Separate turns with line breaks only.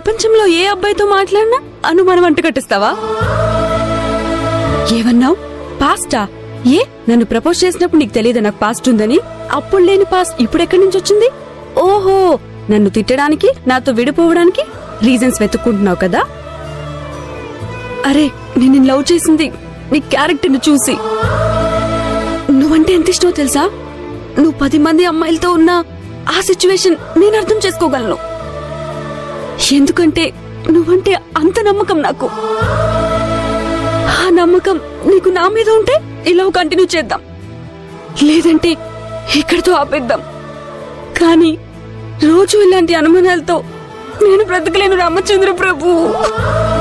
ప్రపంచంలో ఏ అబ్బాయితో మాట్లాడినా అనుమానం అంటు కట్టిస్తావా ఏమన్నావు పాస్టా ఏ నన్ను ప్రపోజ్ చేసినప్పుడు నీకు తెలియదు నాకు పాస్ట్ ఉందని అప్పుడు లేని పాస్ట్ ఇప్పుడు ఎక్కడి నుంచి వచ్చింది ఓహో నన్ను తిట్టడానికి నాతో విడిపోవడానికి రీజన్స్ వెతుక్కుంటున్నావు కదా అరే నేను లవ్ చేసింది నీ క్యారెక్టర్ని చూసి నువ్వంటే ఎంత ఇష్టమో తెలుసా నువ్వు పది మంది అమ్మాయిలతో ఉన్న ఆ సిచ్యువేషన్ నేను అర్థం చేసుకోగలను ఎందుకంటే నువ్వంటే అంత నమ్మకం నాకు ఆ నమ్మకం నీకు నా మీద ఉంటే ఇలా కంటిన్యూ చేద్దాం లేదంటే ఇక్కడితో ఆపేద్దాం కానీ రోజు ఇలాంటి అనుమానాలతో నేను బ్రతకలేను రామచంద్ర ప్రభు